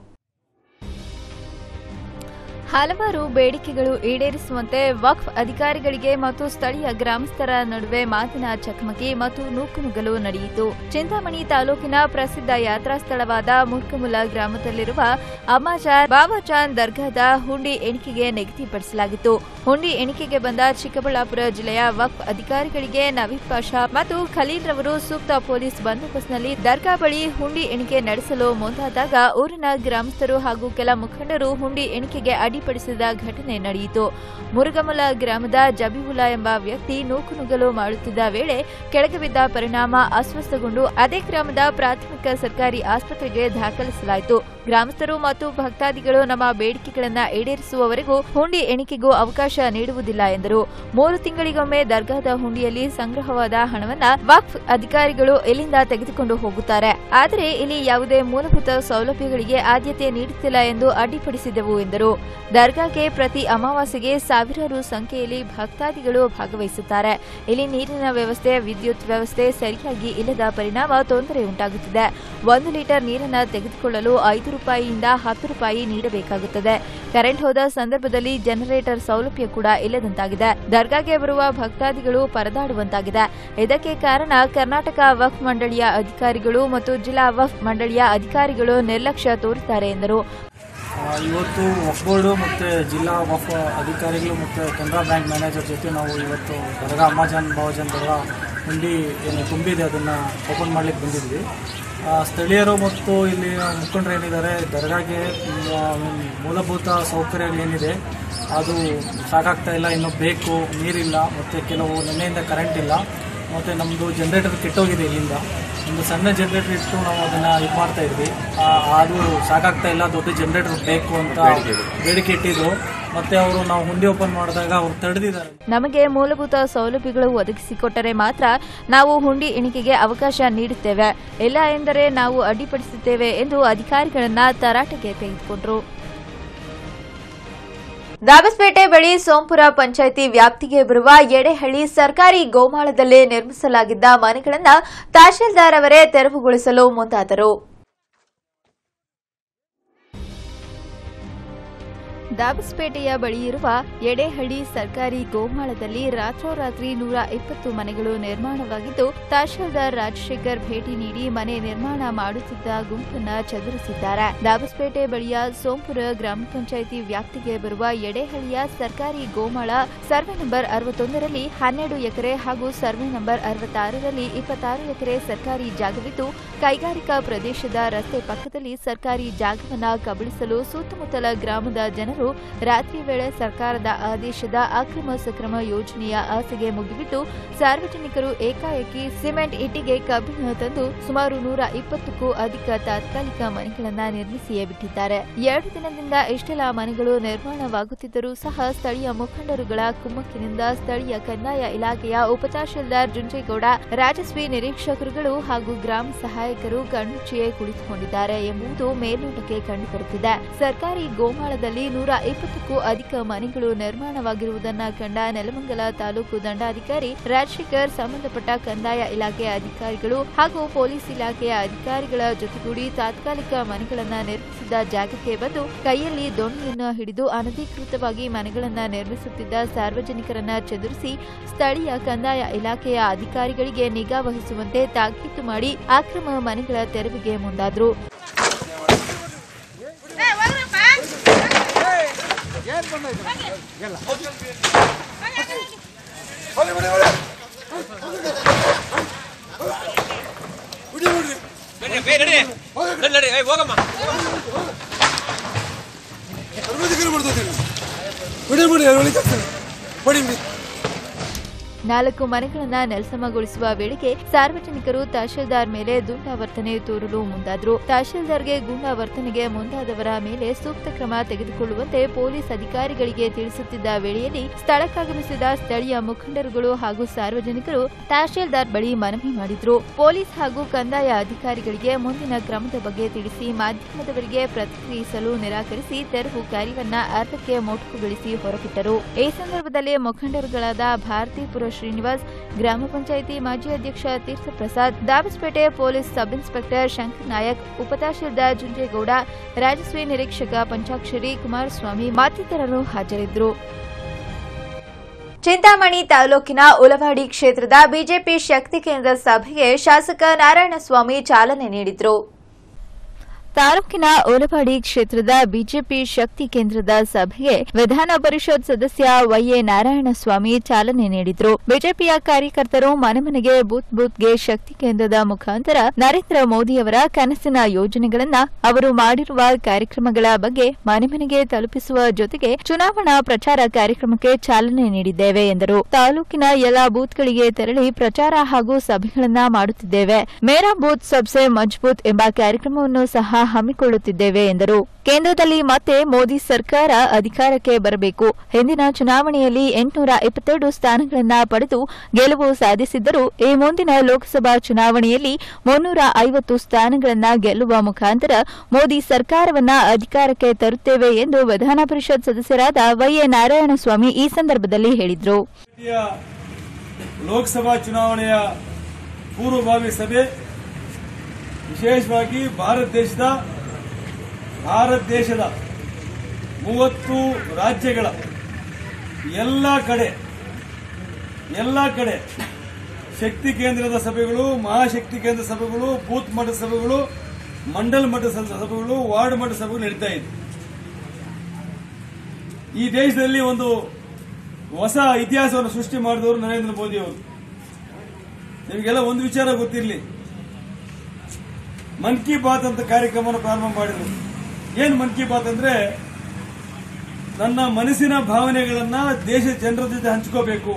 ಹಲವಾರು ಬೇಡಿಕೆಗಳು ಈಡೇರಿಸುವಂತೆ ವಕ್ಫ್ ಅಧಿಕಾರಿಗಳಿಗೆ ಮತ್ತು ಸ್ಥಳೀಯ ಗ್ರಾಮಸ್ಥರ ನಡುವೆ ಮಾತಿನ ಚಕಮಕಿ ಮತ್ತು ನೂಕುನುಗ್ಗಲು ನಡೆಯಿತು ಚಿಂತಾಮಣಿ ತಾಲೂಕಿನ ಪ್ರಸಿದ್ಧ ಯಾತ್ರಾ ಸ್ಥಳವಾದ ಮುರ್ಕಮುಲ ಗ್ರಾಮದಲ್ಲಿರುವ ಅಮ್ಮಾಜಾರ್ ಬಾಬಾಜಾನ್ ದರ್ಗಾದ ಹುಂಡಿ ಎಣಿಕೆಗೆ ನಿಗದಿಪಡಿಸಲಾಗಿತ್ತು ಹುಂಡಿ ಎಣಿಕೆಗೆ ಬಂದ ಚಿಕ್ಕಬಳ್ಳಾಪುರ ಜಿಲ್ಲೆಯ ವಕ್ಫ್ ಅಧಿಕಾರಿಗಳಿಗೆ ನವೀದ್ ಪಾಷಾ ಮತ್ತು ಖಲೀಲ್ ರವರು ಸೂಕ್ತ ಪೊಲೀಸ್ ಬಂದೋಬಸ್ತ್ನಲ್ಲಿ ದರ್ಗಾ ಬಳಿ ಹುಂಡಿ ಎಣಿಕೆ ನಡೆಸಲು ಮುಂದಾದಾಗ ಊರಿನ ಗ್ರಾಮಸ್ಥರು ಹಾಗೂ ಕೆಲ ಮುಖಂಡರು ಹುಂಡಿ ಎಣಿಕೆಗೆ ಅಡ್ಡಿಪಡಿಸಿದ ಘಟನೆ ನಡೆಯಿತು ಮುರುಗಮಲ ಗ್ರಾಮದ ಜಬೀವುಲ್ಲಾ ಎಂಬ ವ್ಯಕ್ತಿ ನೂಕುನುಗ್ಗಲು ಮಾಡುತ್ತಿದ್ದ ವೇಳೆ ಕೆಳಗೆ ಬಿದ್ದ ಪರಿಣಾಮ ಅಸ್ವಸ್ಥಗೊಂಡು ಅದೇ ಗ್ರಾಮದ ಪ್ರಾಥಮಿಕ ಸರ್ಕಾರಿ ಆಸ್ಪತ್ರೆಗೆ ದಾಖಲಿಸಲಾಯಿತು ಗ್ರಾಮಸ್ಥರು ಮತ್ತು ಭಕ್ತಾದಿಗಳು ನಮ್ಮ ಬೇಡಿಕೆಗಳನ್ನು ಈಡೇರಿಸುವವರೆಗೂ ಹುಂಡಿ ಎಣಿಕೆಗೂ ಅವಕಾಶ ನೀಡುವುದಿಲ್ಲ ಎಂದರು ಮೂರು ತಿಂಗಳಿಗೊಮ್ಮೆ ದರ್ಗಾದ ಹುಂಡಿಯಲ್ಲಿ ಸಂಗ್ರಹವಾದ ಹಣವನ್ನ ವಕ್ಫ್ ಅಧಿಕಾರಿಗಳು ಇಲ್ಲಿಂದ ತೆಗೆದುಕೊಂಡು ಹೋಗುತ್ತಾರೆ ಆದರೆ ಇಲ್ಲಿ ಯಾವುದೇ ಮೂಲಭೂತ ಸೌಲಭ್ಯಗಳಿಗೆ ಆದ್ಯತೆ ನೀಡುತ್ತಿಲ್ಲ ಎಂದು ಅಡ್ಡಿಪಡಿಸಿದೆವು ಎಂದರು ದರ್ಗಾಗೆ ಪ್ರತಿ ಅಮಾವಾಸ್ಯೆಗೆ ಸಾವಿರಾರು ಸಂಖ್ಯೆಯಲ್ಲಿ ಭಕ್ತಾದಿಗಳು ಭಾಗವಹಿಸುತ್ತಾರೆ ಇಲ್ಲಿ ನೀರಿನ ವ್ಯವಸ್ಥೆ ವಿದ್ಯುತ್ ವ್ಯವಸ್ಥೆ ಸರಿಯಾಗಿ ಇಲ್ಲದ ಪರಿಣಾಮ ತೊಂದರೆ ಉಂಟಾಗುತ್ತಿದೆ ಒಂದು ಲೀಟರ್ ನೀರನ್ನು ತೆಗೆದುಕೊಳ್ಳಲು ಐದು ರೂಪಾಯಿಯಿಂದ ಹತ್ತು ರೂಪಾಯಿ ನೀಡಬೇಕಾಗುತ್ತದೆ ಕರೆಂಟ್ ಹೋದ ಸಂದರ್ಭದಲ್ಲಿ ಜನರೇಟರ್ ಸೌಲಭ್ಯ ಕೂಡ ಇಲ್ಲದಂತಾಗಿದೆ ದರ್ಗಾಗೆ ಬರುವ ಭಕ್ತಾದಿಗಳು ಪರದಾಡುವಂತಾಗಿದೆ ಇದಕ್ಕೆ ಕಾರಣ ಕರ್ನಾಟಕ ವಫ್ ಮಂಡಳಿಯ ಅಧಿಕಾರಿಗಳು ಮತ್ತು ಜಿಲ್ಲಾ ವಫ್ ಮಂಡಳಿಯ ಅಧಿಕಾರಿಗಳು ನಿರ್ಲಕ್ಷ್ಯ ತೋರಿದ್ದಾರೆ ಎಂದರು ಆ, ಇವತ್ತು ವಫ್ ಬೋರ್ಡು ಮತ್ತು ಜಿಲ್ಲಾ ವಫ್ ಅಧಿಕಾರಿಗಳು ಮತ್ತು ಕೆನರಾ ಬ್ಯಾಂಕ್ ಮ್ಯಾನೇಜರ್ ಜೊತೆ ನಾವು ಇವತ್ತು ದರ್ಗಾ ಅಮ್ಮಾಜಾನ್ ಬಾವಾಜಾನ್ ದರ್ಗಾ ಹುಂಡಿ ಏನು ತುಂಬಿದೆ ಅದನ್ನು ಓಪನ್ ಮಾಡಲಿಕ್ಕೆ ಬಂದಿದ್ವಿ ಆ, ಸ್ಥಳೀಯರು ಮತ್ತು ಇಲ್ಲಿ ಮುಖಂಡರು ಏನಿದ್ದಾರೆ ದರ್ಗಾಗೆ ಮ್, ಮೂಲಭೂತ ಸೌಕರ್ಯಗಳೇನಿದೆ ಅದು ಸಾಕಾಗ್ತಾ ಇಲ್ಲ ಇನ್ನೂ ಬೇಕು ನೀರಿಲ್ಲ ಮತ್ತು ಕೆಲವು ನಿನ್ನೆಯಿಂದ ಕರೆಂಟ್ ಇಲ್ಲ ಮತ್ತು ನಮ್ಮದು ಜನ್ರೇಟರ್ ಕೆಟ್ಟೋಗಿದೆ ಇಲ್ಲಿಂದ ಒಂದು ಸಣ್ಣ ಜನ್ರೇಟರ್ ಇಟ್ಟು ನಾವು ಅದನ್ನು ಇದು ಮಾಡ್ತಾ ಇದ್ವಿ ಆ, ಅದು ಸಾಕಾಗ್ತಾ ಇಲ್ಲ ದೊಡ್ಡ ಜನ್ರೇಟರ್ ಬೇಕು ಅಂತ ಬೇಡಿಕೆ ಇಟ್ಟಿದ್ರು ಮತ್ತೆ ಅವರು ನಾವು ಹುಂಡಿ ಓಪನ್ ಮಾಡಿದಾಗ ಅವ್ರು ತಡೆದಿದ್ದಾರೆ ನಮಗೆ ಮೂಲಭೂತ ಸೌಲಭ್ಯಗಳು ಒದಗಿಸಿಕೊಟ್ಟರೆ ಮಾತ್ರ ನಾವು ಹುಂಡಿ ಎಣಿಕೆಗೆ ಅವಕಾಶ ನೀಡುತ್ತೇವೆ ಇಲ್ಲ ಎಂದರೆ ನಾವು ಅಡ್ಡಿಪಡಿಸುತ್ತೇವೆ ಎಂದು ಅಧಿಕಾರಿಗಳನ್ನ ತರಾಟೆಗೆ ತೆಗೆದುಕೊಂಡರು ದಾಬಸ್ಪೇಟೆ ಬಳಿ ಸೋಂಪುರ ಪಂಚಾಯಿತಿ ವ್ಯಾಪ್ತಿಗೆ ಬರುವ ಎಡೆಹಳ್ಳಿ ಸರ್ಕಾರಿ ಗೋಮಾಳದಲ್ಲಿ ನಿರ್ಮಿಸಲಾಗಿದ್ದ ಮನೆಗಳನ್ನು ತಹಶೀಲ್ದಾರ್ ಅವರೇ ತೆರವುಗೊಳಿಸಲು ಮುಂದಾದರು ದಾಬಸ್ಪೇಟೆಯ ಬಳಿ ಇರುವ ಎಡೆಹಳ್ಳಿ ಸರ್ಕಾರಿ ಗೋಮಾಳದಲ್ಲಿ ರಾತ್ರೋರಾತ್ರಿ ನೂರ ಇಪ್ಪತ್ತು ಮನೆಗಳು ನಿರ್ಮಾಣವಾಗಿದ್ದು ತಹಶೀಲ್ದಾರ್ ರಾಜಶೇಖರ್ ಭೇಟಿ ನೀಡಿ ಮನೆ ನಿರ್ಮಾಣ ಮಾಡುತ್ತಿದ್ದ ಗುಂಪನ್ನ ಚದುರಿಸಿದ್ದಾರೆ ದಾಬಸ್ಪೇಟೆ ಬಳಿಯ ಸೋಂಪುರ ಗ್ರಾಮ ಪಂಚಾಯಿತಿ ವ್ಯಾಪ್ತಿಗೆ ಬರುವ ಎಡೆಹಳ್ಳಿಯ ಸರ್ಕಾರಿ ಗೋಮಾಳ ಸರ್ವೆ ನಂಬರ್ ಅರವತ್ತೊಂದರಲ್ಲಿ ಹನ್ನೆರಡು ಎಕರೆ ಹಾಗೂ ಸರ್ವೆ ನಂಬರ್ ಅರವತ್ತಾರರಲ್ಲಿ ಇಪ್ಪತ್ತಾರು ಎಕರೆ ಸರ್ಕಾರಿ ಜಾಗವಿದ್ದು ಕೈಗಾರಿಕಾ ಪ್ರದೇಶದ ರಸ್ತೆ ಪಕ್ಕದಲ್ಲಿ ಸರ್ಕಾರಿ ಜಾಗವನ್ನ ಕಬಳಿಸಲು ಸುತ್ತಮುತ್ತಲ ಗ್ರಾಮದ ಜನರು ರಾತ್ರಿ ವೇಳೆ ಸರ್ಕಾರದ ಆದೇಶದ ಅಕ್ರಮ ಸಕ್ರಮ ಯೋಜನೆಯ ಆಸೆಗೆ ಮುಗಿಬಿಟ್ಟು ಸಾರ್ವಜನಿಕರು ಏಕಾಏಕಿ ಸಿಮೆಂಟ್ ಇಟ್ಟಿಗೆ ಕಬ್ಬಿಣ ತಂದು ಸುಮಾರು ನೂರ ಇಪ್ಪತ್ತಕ್ಕೂ ಅಧಿಕ ತಾತ್ಕಾಲಿಕ ಮನೆಗಳನ್ನ ನಿರ್ಮಿಸಿಯೇ ಬಿಟ್ಟಿದ್ದಾರೆ ಎರಡು ದಿನದಿಂದ ಇಷ್ಟೆಲ್ಲ ಮನೆಗಳು ನಿರ್ಮಾಣವಾಗುತ್ತಿದ್ದರೂ ಸಹ ಸ್ಥಳೀಯ ಮುಖಂಡರುಗಳ ಕುಮ್ಮಕ್ಕಿನಿಂದ ಸ್ಥಳೀಯ ಕಂದಾಯ ಇಲಾಖೆಯ ಉಪತಹಶೀಲ್ದಾರ್ ಜುಂಜೇಗೌಡ ರಾಜಸ್ವಿ ನಿರೀಕ್ಷಕರುಗಳು ಹಾಗೂ ಗ್ರಾಮ ಸಹಾಯಕರು ಕಣ್ಮುಚ್ಚಿಯೇ ಕುಳಿತುಕೊಂಡಿದ್ದಾರೆ ಎಂಬುದು ಮೇಲ್ನೋಟಕ್ಕೆ ಕಂಡುಬರುತ್ತಿದೆ ಸರ್ಕಾರಿ ಗೋಮಾಳದಲ್ಲಿ ನೂರ ಇಪ್ಪತ್ತಕ್ಕೂ ಅಧಿಕ ಮನೆಗಳು ನಿರ್ಮಾಣವಾಗಿರುವುದನ್ನ ಕಂಡ ನೆಲಮಂಗಲ ತಾಲೂಕು ದಂಡಾಧಿಕಾರಿ ರಾಜಶೇಖರ್ ಸಂಬಂಧಪಟ್ಟ ಕಂದಾಯ ಇಲಾಖೆಯ ಅಧಿಕಾರಿಗಳು ಹಾಗೂ ಪೊಲೀಸ್ ಇಲಾಖೆಯ ಅಧಿಕಾರಿಗಳ ಜೊತೆಗೂಡಿ ತಾತ್ಕಾಲಿಕ ಮನೆಗಳನ್ನ ನಿರ್ಮಿಸಿದ್ದ ಜಾಗಕ್ಕೆ ಬಂದು ಕೈಯಲ್ಲಿ ದೋಣಿಯನ್ನು ಹಿಡಿದು ಅನಧಿಕೃತವಾಗಿ ಮನೆಗಳನ್ನ ನಿರ್ಮಿಸುತ್ತಿದ್ದ ಸಾರ್ವಜನಿಕರನ್ನ ಚದುರಿಸಿ ಸ್ಥಳೀಯ ಕಂದಾಯ ಇಲಾಖೆಯ ಅಧಿಕಾರಿಗಳಿಗೆ ನಿಗಾ ವಹಿಸುವಂತೆ ತಾಕೀತು ಮಾಡಿ ಅಕ್ರಮ ಮನೆಗಳ ತೆರವಿಗೆ ಮುಂದಾದ್ರು ನಾಲ್ಕು ಮನೆಗಳನ್ನ ನೆಲಸಮಗೊಳಿಸುವ ವೇಳೆಗೆ ಸಾರ್ವಜನಿಕರು ತಹಶೀಲ್ದಾರ್ ಮೇಲೆ ದುಂಡಾವರ್ತನೆ ತೋರಲು ಮುಂದಾದ್ರು ತಹಶೀಲ್ದಾರ್ಗೆ ಗೂಂಡಾವರ್ತನೆಗೆ ಮುಂದಾದವರ ಮೇಲೆ ಸೂಕ್ತ ಕ್ರಮ ತೆಗೆದುಕೊಳ್ಳುವಂತೆ ಪೊಲೀಸ್ ಅಧಿಕಾರಿಗಳಿಗೆ ತಿಳಿಸುತ್ತಿದ್ದ ವೇಳೆಯಲ್ಲಿ ಸ್ಥಳಕ್ಕಾಗಮಿಸಿದ ಸ್ಥಳೀಯ ಮುಖಂಡರುಗಳು ಹಾಗೂ ಸಾರ್ವಜನಿಕರು ತಹಶೀಲ್ದಾರ್ ಬಳಿ ಮನವಿ ಮಾಡಿದ್ರು ಪೊಲೀಸ್ ಹಾಗೂ ಕಂದಾಯ ಅಧಿಕಾರಿಗಳಿಗೆ ಮುಂದಿನ ಕ್ರಮದ ಬಗ್ಗೆ ತಿಳಿಸಿ ಮಾಧ್ಯಮದವರಿಗೆ ಪ್ರತಿಕ್ರಿಯಿಸಲು ನಿರಾಕರಿಸಿ ತೆರವು ಕಾರ್ಯವನ್ನ ಅರ್ಧಕ್ಕೆ ಮೊಟಕುಗೊಳಿಸಿ ಹೊರಬಿಟ್ಟರು ಈ ಸಂದರ್ಭದಲ್ಲಿ ಮುಖಂಡರುಗಳಾದ ಭಾರತೀಪುರ ಶ್ರೀನಿವಾಸ್ ಗ್ರಾಮ ಪಂಚಾಯಿತಿ ಮಾಜಿ ಅಧ್ಯಕ್ಷ Theerthaprasad Dabaspete police sub inspector Shankar Nayak ಉಪತಹಶೀಲ್ದಾರ್ ಜುಂಜೇಗೌಡ ರಾಜಸ್ವಿ ನಿರೀಕ್ಷಕ ಪಂಚಾಕ್ಷರಿ ಕುಮಾರಸ್ವಾಮಿ ಮತ್ತಿತರರು ಹಾಜರಿದ್ದರು ಚಿಂತಾಮಣಿ ತಾಲೂಕಿನ ಉಲವಾಡಿ ಕ್ಷೇತ್ರದ ಬಿಜೆಪಿ ಶಕ್ತಿ ಕೇಂದ್ರ ಸಭೆಗೆ ಶಾಸಕ ನಾರಾಯಣಸ್ವಾಮಿ ಚಾಲನೆ ನೀಡಿದರು ತಾಲೂಕಿನ ಓಲಪಾಡಿ ಕ್ಷೇತ್ರದ ಬಿಜೆಪಿ ಶಕ್ತಿ ಕೇಂದ್ರದ ಸಭೆಗೆ ವಿಧಾನ ಪರಿಷತ್ ಸದಸ್ಯ ವೈಎ ನಾರಾಯಣಸ್ವಾಮಿ ಚಾಲನೆ ನೀಡಿದ್ರು ಬಿಜೆಪಿಯ ಕಾರ್ಯಕರ್ತರು ಮನೆ ಮನೆಗೆ ಬೂತ್ ಬೂತ್ಗೆ ಶಕ್ತಿ ಕೇಂದ್ರದ ಮುಖಾಂತರ ನರೇಂದ್ರ ಮೋದಿಯವರ ಕನಸಿನ ಯೋಜನೆಗಳನ್ನ ಅವರು ಮಾಡಿರುವ ಕಾರ್ಯಕ್ರಮಗಳ ಬಗ್ಗೆ ಮನೆ ಮನೆಗೆ ತಲುಪಿಸುವ ಜೊತೆಗೆ ಚುನಾವಣಾ ಪ್ರಚಾರ ಕಾರ್ಯಕ್ರಮಕ್ಕೆ ಚಾಲನೆ ನೀಡಿದ್ದೇವೆ ಎಂದರು ತಾಲೂಕಿನ ಎಲ್ಲಾ ಬೂತ್ಗಳಿಗೆ ತೆರಳಿ ಪ್ರಚಾರ ಹಾಗೂ ಸಭೆಗಳನ್ನ ಮಾಡುತ್ತಿದ್ದೇವೆ ಮೇರಾ ಬೂತ್ ಸಬ್ಸೆ ಮಜ್ಬೂತ್ ಎಂಬ ಕಾರ್ಯಕ್ರಮವನ್ನು ಸಹ ಹಮ್ಮಿಕೊಳ್ಳುತ್ತಿದ್ದೇವೆ ಎಂದರು ಕೇಂದ್ರದಲ್ಲಿ ಮತ್ತೆ ಮೋದಿ ಸರ್ಕಾರ ಅಧಿಕಾರಕ್ಕೆ ಬರಬೇಕು ಹಿಂದಿನ ಚುನಾವಣೆಯಲ್ಲಿ ಎಂಟುನೂರ ಇಪ್ಪತ್ತೆರಡು ಸ್ಥಾನಗಳನ್ನ ಪಡೆದು ಗೆಲುವು ಸಾಧಿಸಿದ್ದರೂ ಈ ಮುಂದಿನ ಲೋಕಸಭಾ ಚುನಾವಣೆಯಲ್ಲಿ ಮುನ್ನೂರ ಐವತ್ತು ಸ್ಥಾನಗಳನ್ನ ಗೆಲ್ಲುವ ಮುಖಾಂತರ ಮೋದಿ ಸರ್ಕಾರವನ್ನ ಅಧಿಕಾರಕ್ಕೆ ತರುತ್ತೇವೆ ಎಂದು ವಿಧಾನ ಪರಿಷತ್ ಸದಸ್ಯರಾದ ವೈಎ ನಾರಾಯಣಸ್ವಾಮಿ ಈ ಸಂದರ್ಭದಲ್ಲಿ ಹೇಳಿದರು ರಾಜ್ಯ ಲೋಕಸಭಾ ಚುನಾವಣೆಯ ಪೂರ್ವಭಾವಿ ಸಭೆ ವಿಶೇಷವಾಗಿ ಭಾರತ ದೇಶದ ಭಾರತ ದೇಶದ ಮೂವತ್ತು ರಾಜ್ಯಗಳ ಎಲ್ಲ ಕಡೆ ಎಲ್ಲ ಕಡೆ ಶಕ್ತಿ ಕೇಂದ್ರದ ಸಭೆಗಳು ಮಹಾಶಕ್ತಿ ಕೇಂದ್ರ ಸಭೆಗಳು ಬೂತ್ ಮಟ್ಟದ ಸಭೆಗಳು ಮಂಡಲ್ ಮಟ್ಟದ ಸಭೆಗಳು ವಾರ್ಡ್ ಮಟ್ಟದ ಸಭೆಗಳು ನಡೀತಾ ಇದೆ ಈ ದೇಶದಲ್ಲಿ ಒಂದು ಹೊಸ ಇತಿಹಾಸವನ್ನು ಸೃಷ್ಟಿ ಮಾಡಿದವರು ನರೇಂದ್ರ ಮೋದಿ ಅವರು ನಿಮಗೆಲ್ಲ ಒಂದು ವಿಚಾರ ಗೊತ್ತಿರಲಿ ಮನ್ ಕಿ ಬಾತ್ ಅಂತ ಕಾರ್ಯಕ್ರಮವನ್ನು ಪ್ರಾರಂಭ ಮಾಡಿದರು ಏನು ಮನ್ ಕಿ ಬಾತ್ ಅಂದ್ರೆ ನನ್ನ ಮನಸ್ಸಿನ ಭಾವನೆಗಳನ್ನ ದೇಶ ಜನರ ಜೊತೆ ಹಂಚ್ಕೋಬೇಕು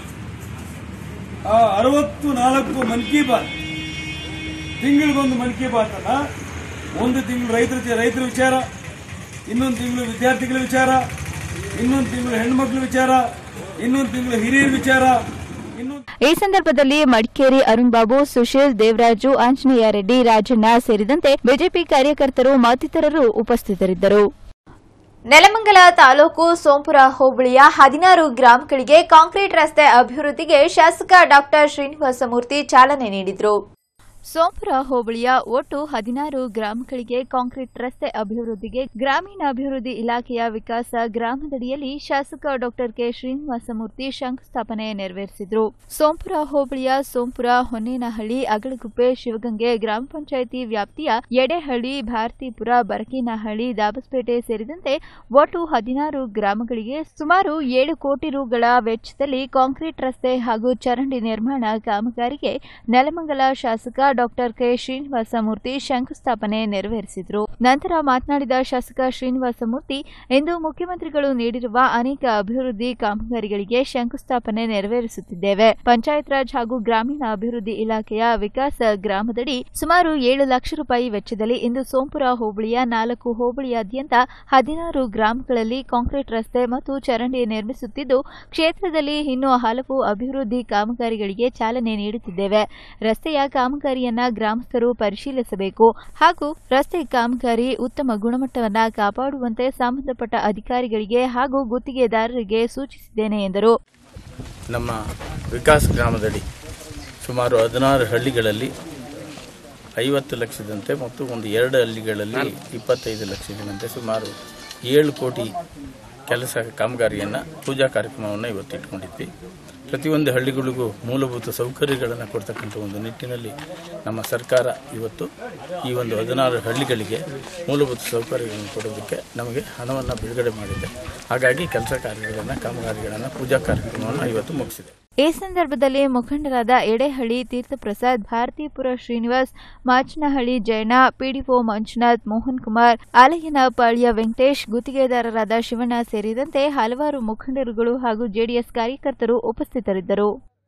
ಆ ಅರವತ್ತು ನಾಲ್ಕು ಮನ್ ಕಿ ಬಾತ್ ತಿಂಗಳಿಗೊಂದು ಮನ್ ಕಿ ಬಾತ್ ಅನ್ನ ಒಂದು ತಿಂಗಳು ರೈತರ ರೈತರ ವಿಚಾರ ಇನ್ನೊಂದು ತಿಂಗಳು ವಿದ್ಯಾರ್ಥಿಗಳ ವಿಚಾರ ಇನ್ನೊಂದು ತಿಂಗಳು ಹೆಣ್ಮಕ್ಳ ವಿಚಾರ ಇನ್ನೊಂದು ತಿಂಗಳು ಹಿರಿಯರ ವಿಚಾರ ಇನ್ನೊಂದು ಈ ಸಂದರ್ಭದಲ್ಲಿ ಮಡಿಕೇರಿ ಅರುಣ್ ಬಾಬು ಸುಶೀಲ್ ದೇವರಾಜು ಆಂಜನೇಯ ರೆಡ್ಡಿ ರಾಜಣ್ಣ ಸೇರಿದಂತೆ ಬಿಜೆಪಿ ಕಾರ್ಯಕರ್ತರು ಮತ್ತಿತರರು ಉಪಸ್ಥಿತರಿದ್ದರು ನೆಲಮಂಗಲ ತಾಲೂಕು ಸೋಂಪುರ ಹೋಬಳಿಯ ಹದಿನಾರು ಗ್ರಾಮಗಳಿಗೆ ಕಾಂಕ್ರೀಟ್ ರಸ್ತೆ ಅಭಿವೃದ್ಧಿಗೆ ಶಾಸಕ ಡಾಕ್ಟರ್ ಶ್ರೀನಿವಾಸಮೂರ್ತಿ ಚಾಲನೆ ನೀಡಿದರು ಸೋಂಪುರ ಹೋಬಳಿಯ ಒಟ್ಟು ಹದಿನಾರು ಗ್ರಾಮಗಳಿಗೆ ಕಾಂಕ್ರೀಟ್ ರಸ್ತೆ ಅಭಿವೃದ್ಧಿಗೆ ಗ್ರಾಮೀಣಾಭಿವೃದ್ಧಿ ಇಲಾಖೆಯ ವಿಕಾಸ ಗ್ರಾಮದಡಿಯಲ್ಲಿ ಶಾಸಕ ಡಾಕ್ಟರ್ ಕೆ ಶ್ರೀನಿವಾಸಮೂರ್ತಿ ಶಂಕುಸ್ಥಾಪನೆ ನೆರವೇರಿಸಿದರು ಸೋಂಪುರ ಹೋಬಳಿಯ ಸೋಂಪುರ ಹೊನ್ನೇನಹಳ್ಳಿ ಅಗಳಗುಪ್ಪೆ ಶಿವಗಂಗೆ ಗ್ರಾಮ ಪಂಚಾಯಿತಿ ವ್ಯಾಪ್ತಿಯ ಎಡೆಹಳ್ಳಿ ಭಾರತೀಪುರ ಬರಕಿನಹಳ್ಳಿ ದಾಬಸ್ಪೇಟೆ ಸೇರಿದಂತೆ ಒಟ್ಟು ಹದಿನಾರು ಗ್ರಾಮಗಳಿಗೆ ಸುಮಾರು ಏಳು ಕೋಟಿ ರುಗಳ ವೆಚ್ಚದಲ್ಲಿ ಕಾಂಕ್ರೀಟ್ ರಸ್ತೆ ಹಾಗೂ ಚರಂಡಿ ನಿರ್ಮಾಣ ಕಾಮಗಾರಿಗೆ ನೆಲಮಂಗಲ ಶಾಸಕ ಡಾಕ್ಟರ್ ಕೆ ಶ್ರೀನಿವಾಸಮೂರ್ತಿ ಶಂಕುಸ್ಥಾಪನೆ ನೆರವೇರಿಸಿದರು ನಂತರ ಮಾತನಾಡಿದ ಶಾಸಕ ಶ್ರೀನಿವಾಸಮೂರ್ತಿ ಇಂದು ಮುಖ್ಯಮಂತ್ರಿಗಳು ನೀಡಿರುವ ಅನೇಕ ಅಭಿವೃದ್ಧಿ ಕಾಮಗಾರಿಗಳಿಗೆ ಶಂಕುಸ್ಥಾಪನೆ ನೆರವೇರಿಸುತ್ತಿದ್ದೇವೆ ಪಂಚಾಯತ್ ರಾಜ್ ಹಾಗೂ ಗ್ರಾಮೀಣ ಅಭಿವೃದ್ಧಿ ಇಲಾಖೆಯ ವಿಕಾಸ ಗ್ರಾಮದಡಿ ಸುಮಾರು ಏಳು ಲಕ್ಷ ರೂಪಾಯಿ ವೆಚ್ಚದಲ್ಲಿ ಇಂದು ಸೋಂಪುರ ಹೋಬಳಿಯ ನಾಲ್ಕು ಹೋಬಳಿಯಾದ್ಯಂತ ಹದಿನಾರು ಗ್ರಾಮಗಳಲ್ಲಿ ಕಾಂಕ್ರೀಟ್ ರಸ್ತೆ ಮತ್ತು ಚರಂಡಿ ನಿರ್ಮಿಸುತ್ತಿದ್ದು ಕ್ಷೇತ್ರದಲ್ಲಿ ಇನ್ನೂ ಹಲವು ಅಭಿವೃದ್ಧಿ ಕಾಮಗಾರಿಗಳಿಗೆ ಚಾಲನೆ ನೀಡುತ್ತಿದ್ದೇವೆ ರಸ್ತೆಯ ಕಾಮಗಾರಿಯನ್ನ ಗ್ರಾಮಸ್ಥರು ಪರಿಶೀಲಿಸಬೇಕು ಹಾಗೂ ರಸ್ತೆ ಕಾಮಗಾರಿ ಉತ್ತಮ ಗುಣಮಟ್ಟವನ್ನ ಕಾಪಾಡುವಂತೆ ಸಂಬಂಧಪಟ್ಟ ಅಧಿಕಾರಿಗಳಿಗೆ ಹಾಗೂ ಗುತ್ತಿಗೆದಾರರಿಗೆ ಸೂಚಿಸಿದ್ದೇನೆ ಎಂದರು ನಮ್ಮ ವಿಕಾಸ್ ಗ್ರಾಮದಡಿ ಸುಮಾರು ಹದಿನಾರು ಹಳ್ಳಿಗಳಲ್ಲಿ ಐವತ್ತು ಲಕ್ಷದಂತೆ ಮತ್ತು ಒಂದು ಎರಡು ಹಳ್ಳಿಗಳಲ್ಲಿ ಇಪ್ಪತ್ತೈದು ಲಕ್ಷದಂತೆ ಸುಮಾರು ಏಳು ಕೋಟಿ ಕೆಲಸ ಕಾಮಗಾರಿಯನ್ನು ಪೂಜಾ ಕಾರ್ಯಕ್ರಮವನ್ನು ಇವತ್ತು ಇಟ್ಕೊಂಡಿದ್ವಿ ಪ್ರತಿಯೊಂದು ಹಳ್ಳಿಗಳಿಗೂ ಮೂಲಭೂತ ಸೌಕರ್ಯಗಳನ್ನು ಕೊಡ್ತಕ್ಕಂಥ ಒಂದು ನಿಟ್ಟಿನಲ್ಲಿ ನಮ್ಮ ಸರ್ಕಾರ ಇವತ್ತು ಈ ಒಂದು ಹದಿನಾರು ಹಳ್ಳಿಗಳಿಗೆ ಮೂಲಭೂತ ಸೌಕರ್ಯಗಳನ್ನು ಕೊಡೋದಕ್ಕೆ ನಮಗೆ ಹಣವನ್ನು ಬಿಡುಗಡೆ ಮಾಡಿದೆ ಹಾಗಾಗಿ ಕೆಲಸ ಕಾರ್ಯಗಳನ್ನು ಕಾಮಗಾರಿಗಳನ್ನು ಪೂಜಾ ಕಾರ್ಯಕ್ರಮವನ್ನು ಇವತ್ತು ಮುಗಿಸಿದೆ ಈ ಸಂದರ್ಭದಲ್ಲಿ ಮುಖಂಡರಾದ ಎಡೆಹಳ್ಳಿ ತೀರ್ಥಪ್ರಸಾದ್ ಭಾರತೀಪುರ ಶ್ರೀನಿವಾಸ್ ಮಾಚನಹಳ್ಳಿ ಜಯಣ್ಣ ಪಿಡಿಒ ಮಂಜುನಾಥ್ ಮೋಹನ್ ಕುಮಾರ್ ಆಲಯನಪಾಳ್ಯ ವೆಂಕಟೇಶ್ ಗುತ್ತಿಗೆದಾರರಾದ ಶಿವಣ್ಣ ಸೇರಿದಂತೆ ಹಲವಾರು ಮುಖಂಡರುಗಳು ಹಾಗೂ ಜೆಡಿಎಸ್ ಕಾರ್ಯಕರ್ತರು ಉಪಸ್ಥಿತರಿದ್ದರು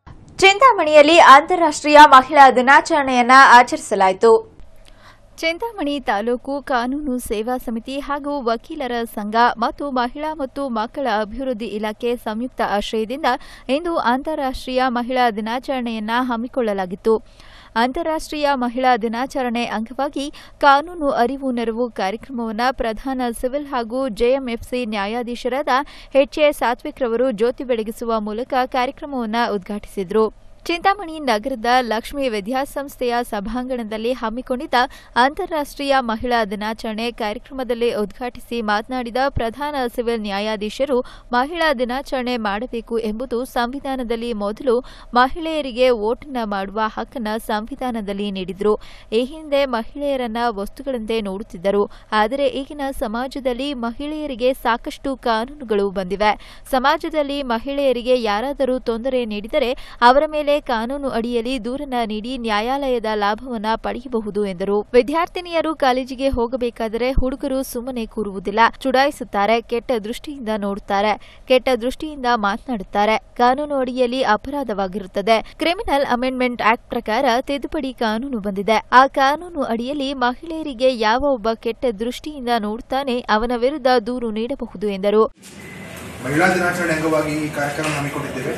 ಚಿಂತಾಮಣಿಯಲ್ಲಿ ಅಂತಾರಾಷ್ಟ್ರೀಯ ಮಹಿಳಾ ದಿನಾಚರಣೆಯನ್ನ ಆಚರಿಸಲಾಯಿತು ಚಿಂತಾಮಣಿ ತಾಲೂಕು ಕಾನೂನು ಸೇವಾ ಸಮಿತಿ ಹಾಗೂ ವಕೀಲರ ಸಂಘ ಮತ್ತು ಮಹಿಳಾ ಮತ್ತು ಮಕ್ಕಳ ಅಭಿವೃದ್ಧಿ ಇಲಾಖೆ ಸಂಯುಕ್ತ ಆಶ್ರಯದಿಂದ ಇಂದು ಅಂತಾರಾಷ್ಟ್ರೀಯ ಮಹಿಳಾ ದಿನಾಚರಣೆಯನ್ನ ಹಮ್ಮಿಕೊಳ್ಳಲಾಗಿತ್ತು ಅಂತಾರಾಷ್ಟ್ರೀಯ ಮಹಿಳಾ ದಿನಾಚರಣೆ ಅಂಗವಾಗಿ ಕಾನೂನು ಅರಿವು ನೆರವು ಕಾರ್ಯಕ್ರಮವನ್ನು ಪ್ರಧಾನ ಸಿವಿಲ್ ಹಾಗೂ ಜೆಎಂಎಫ್ಸಿ ನ್ಯಾಯಾಧೀಶರಾದ ಎಚ್ಎ ಸಾತ್ವಿಕ್ ರವರು ಜ್ಯೋತಿ ಬೆಳಗಿಸುವ ಮೂಲಕ ಕಾರ್ಯಕ್ರಮವನ್ನು ಉದ್ಘಾಟಿಸಿದರು ಚಿಂತಾಮಣಿ ನಗರದ ಲಕ್ಷ್ಮೀ ವಿದ್ಯಾಸಂಸ್ಥೆಯ ಸಭಾಂಗಣದಲ್ಲಿ ಹಮ್ಮಿಕೊಂಡಿದ್ದ ಅಂತಾರಾಷ್ಟ್ರೀಯ ಮಹಿಳಾ ದಿನಾಚರಣೆ ಕಾರ್ಯಕ್ರಮದಲ್ಲಿ ಉದ್ಘಾಟಿಸಿ ಮಾತನಾಡಿದ ಪ್ರಧಾನ ಸಿವಿಲ್ ನ್ಯಾಯಾಧೀಶರು ಮಹಿಳಾ ದಿನಾಚರಣೆ ಮಾಡಬೇಕು ಎಂಬುದು ಸಂವಿಧಾನದಲ್ಲಿ ಮೊದಲು ಮಹಿಳೆಯರಿಗೆ ವೋಟನ್ನ ಮಾಡುವ ಹಕ್ಕನ್ನ ಸಂವಿಧಾನದಲ್ಲಿ ನೀಡಿದ್ರು ಈ ಹಿಂದೆ ಮಹಿಳೆಯರನ್ನ ವಸ್ತುಗಳಂತೆ ನೋಡುತ್ತಿದ್ದರು ಆದರೆ ಈಗಿನ ಸಮಾಜದಲ್ಲಿ ಮಹಿಳೆಯರಿಗೆ ಸಾಕಷ್ಟು ಕಾನೂನುಗಳು ಬಂದಿವೆ ಸಮಾಜದಲ್ಲಿ ಮಹಿಳೆಯರಿಗೆ ಯಾರಾದರೂ ತೊಂದರೆ ನೀಡಿದರೆ ಅವರ ಮೇಲೆ ಕಾನೂನು ಅಡಿಯಲ್ಲಿ ದೂರನ್ನ ನೀಡಿ ನ್ಯಾಯಾಲಯದ ಲಾಭವನ್ನ ಪಡೆಯಬಹುದು ಎಂದರು ವಿದ್ಯಾರ್ಥಿನಿಯರು ಕಾಲೇಜಿಗೆ ಹೋಗಬೇಕಾದರೆ ಹುಡುಗರು ಸುಮ್ಮನೆ ಕೂರುವುದಿಲ್ಲ ಚುಡಾಯಿಸುತ್ತಾರೆ ಕೆಟ್ಟ ದೃಷ್ಟಿಯಿಂದ ನೋಡುತ್ತಾರೆ ಕೆಟ್ಟ ದೃಷ್ಟಿಯಿಂದ ಮಾತನಾಡುತ್ತಾರೆ ಕಾನೂನು ಅಡಿಯಲ್ಲಿ ಅಪರಾಧವಾಗಿರುತ್ತದೆ ಕ್ರಿಮಿನಲ್ ಅಮೆಂಡ್ಮೆಂಟ್ ಆಕ್ಟ್ ಪ್ರಕಾರ ತಿದ್ದುಪಡಿ ಕಾನೂನು ಬಂದಿದೆ ಆ ಕಾನೂನು ಅಡಿಯಲ್ಲಿ ಮಹಿಳೆಯರಿಗೆ ಯಾವ ಒಬ್ಬ ಕೆಟ್ಟ ದೃಷ್ಟಿಯಿಂದ ನೋಡುತ್ತಾನೆ ಅವನ ವಿರುದ್ಧ ದೂರು ನೀಡಬಹುದು ಎಂದರು ಮಹಿಳಾ ದಿನಾಚರಣೆ ಅಂಗವಾಗಿ ಈ ಕಾರ್ಯಕ್ರಮ ಹಮ್ಮಿಕೊಂಡಿದ್ದೇವೆ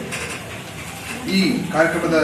ಈ ಕಾರ್ಯಕ್ರಮದ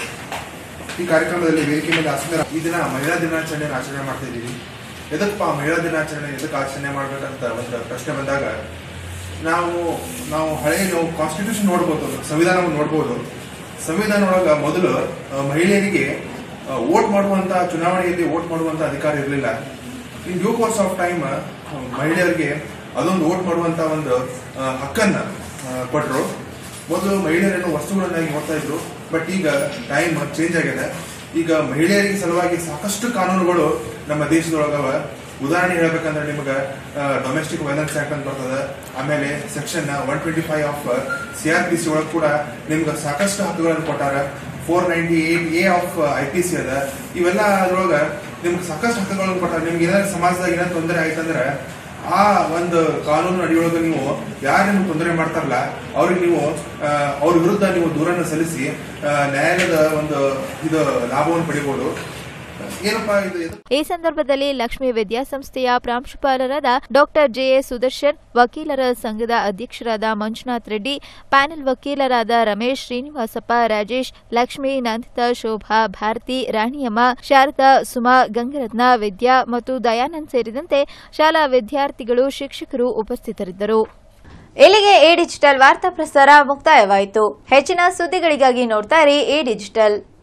ಈ ಕಾರ್ಯಕ್ರಮದಲ್ಲಿ ವೇದಿಕೆ ಮೇಲೆ ಆಸನ ಈ ದಿನ ಮಹಿಳಾ ದಿನಾಚರಣೆ ಆಚರಣೆ ಮಾಡ್ತಾ ಇದ್ದೀವಿ ಎದಕ್ಕಪ್ಪ ಮಹಿಳಾ ದಿನಾಚರಣೆ ಎದಕ್ಕೆ ಆಚರಣೆ ಮಾಡ್ಬೇಕಂತ ಒಂದು ಪ್ರಶ್ನೆ ಬಂದಾಗ ನಾವು ನಾವು ಹಳೆಯ ನಾವು ಕಾನ್ಸ್ಟಿಟ್ಯೂಷನ್ ನೋಡ್ಬೋದು ಸಂವಿಧಾನವನ್ನು ನೋಡ್ಬೋದು ಸಂವಿಧಾನ ಒಳಗ ಮೊದಲು ಆ, ಮಹಿಳೆಯರಿಗೆ ವೋಟ್ ಮಾಡುವಂತ ಚುನಾವಣೆಯಲ್ಲಿ ವೋಟ್ ಮಾಡುವಂತ ಅಧಿಕಾರ ಇರಲಿಲ್ಲ in due course of time ಮಹಿಳೆಯರಿಗೆ ಅದೊಂದು ವೋಟ್ ಮಾಡುವಂತ ಒಂದು ಆ, ಹಕ್ಕನ್ನ ಕೊಟ್ಟರು ಮೊದಲು ಮಹಿಳೆಯರನ್ನು ವಸ್ತುಗಳನ್ನಾಗಿ ನೋಡ್ತಾ ಇದ್ರು ಬಟ್ ಈಗ ಟೈಮ್ ಚೇಂಜ್ ಆಗಿದೆ ಈಗ ಮಹಿಳೆಯರಿಗೆ ಸಲುವಾಗಿ ಸಾಕಷ್ಟು ಕಾನೂನುಗಳು ನಮ್ಮ ದೇಶದೊಳಗವ ಉದಾಹರಣೆ ಹೇಳ್ಬೇಕಂದ್ರೆ ನಿಮ್ಗೆ ಡೊಮೆಸ್ಟಿಕ್ ವೈಲೆನ್ಸ್ ಆಕ್ಟ್ ಅಂತ ಬರ್ತದೆ ಆಮೇಲೆ section one twenty five of C R P C ಒಳಗೆ ಕೂಡ ನಿಮ್ಗೆ ಸಾಕಷ್ಟು ಹಕ್ಕುಗಳನ್ನು ಕೊಟ್ಟಾರ four ninety eight A of I P C ಅದ ಇವೆಲ್ಲ ಅದ್ರೊಳಗ ನಿಮ್ಗೆ ಸಾಕಷ್ಟು ಹಕ್ಕುಗಳನ್ನು ಕೊಟ್ಟಾರ ನಿಮ್ಗೆ ಏನಾದ್ರು ಸಮಾಜದಾಗ ಏನಾದ್ರು ತೊಂದರೆ ಆಯ್ತಂದ್ರೆ ಆ ಒಂದು ಕಾನೂನು ಅಡಿಯೊಳಗೆ ನೀವು ಯಾರು ನಿಮ್ಗೆ ತೊಂದರೆ ಮಾಡ್ತಾರಲ್ಲ ಅವ್ರಿಗೆ ನೀವು ಆ, ಅವ್ರ ವಿರುದ್ಧ ನೀವು ದೂರನ್ನು ಸಲ್ಲಿಸಿ ಆ, ನ್ಯಾಯಾಲಯದ ಒಂದು ಇದು ಲಾಭವನ್ನು ಪಡಿಬಹುದು ಏನಪ್ಪಾ ಇದು ಎದಕ್ಕೆ ಈ ಸಂದರ್ಭದಲ್ಲಿ ಲಕ್ಷ್ಮೀ ವಿದ್ಯಾಸಂಸ್ಥೆಯ ಪ್ರಾಂಶುಪಾಲರಾದ ಡಾಕ್ಟರ್ ಜೆಎ ಸುದರ್ಶನ್ ವಕೀಲರ ಸಂಘದ ಅಧ್ಯಕ್ಷರಾದ ಮಂಜುನಾಥ್ ರೆಡ್ಡಿ ಪ್ಯಾನೆಲ್ ವಕೀಲರಾದ ರಮೇಶ್ ಶ್ರೀನಿವಾಸಪ್ಪ ರಾಜೇಶ್ ಲಕ್ಷ್ಮೀ ನಂದಿತಾ ಶೋಭಾ ಭಾರತಿ ರಾಣಿಯಮ್ಮ ಶಾರದಾ ಸುಮಾ ಗಂಗರತ್ನ ವಿದ್ಯಾ ಮತ್ತು ದಯಾನಂದ್ ಸೇರಿದಂತೆ ಶಾಲಾ ವಿದ್ಯಾರ್ಥಿಗಳು ಶಿಕ್ಷಕರು ಉಪಸ್ಥಿತರಿದ್ದರು ಇಲ್ಲಿಗೆ ಎ ಡಿಜಿಟಲ್ ವಾರ್ತಾ ಪ್ರಸಾರ ಮುಕ್ತಾಯವಾಯಿತು ಹೆಚ್ಚಿನ ಸುದ್ದಿಗಳಿಗಾಗಿ ನೋಡ್ತಾ ಇರಿ ಎ ಡಿಜಿಟಲ್